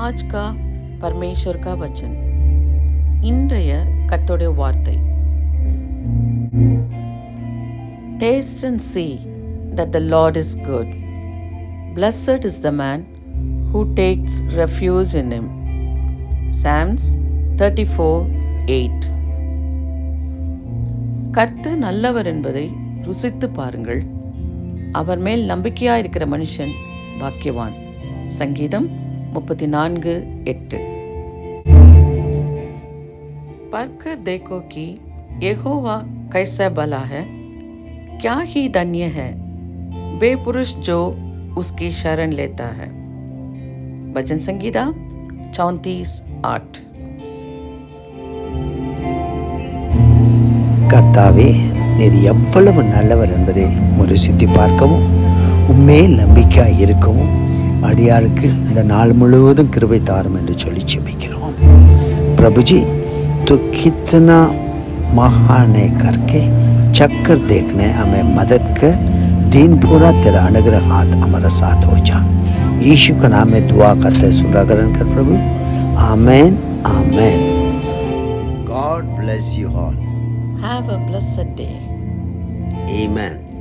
आज का परमेश्वर का वचन இன்றைய கர்த்தருடைய வார்த்தை Taste and see that the Lord is good. Blessed is the man who takes refuge in him. Psalms 34 8 கர்த்தர் நல்லவர் என்பதை ருசித்து பாருங்கள் அவர் மேல் நம்பிக்கையாயிருக்கிற மனுஷன் பாக்கியவான் சங்கீதம் முப்பத்தி நான்கு எட்டு पढ़कर देखो कि यहोवा कैसा भला है क्या ही धन्य है वे पुरुष जो उसकी शरण लेता है भजन संगीता चौंतीस आठ கர்த்தாவே நீர் எவ்வளவு நல்லவர் என்பதை முறைசுத்தி பார்க்கவும் உண்மையில் நம்பிக்கையாக இருக்கவும் அடியாருக்கு இந்த நாள் முழுவதும் கிருபை தாரும் என்று சொல்லி செபிக்கிறோம் प्रभु तो कितना महान है करके चक्कर देखने हमें मदद कर दिन पूरा तेरा अनुग्रह हाथ हमारा साथ हो जा यीशु का नाम में दुआ करते सुरा ग्रहण कर प्रभु आमेन आमेन God bless you all Have a blessed day. Amen.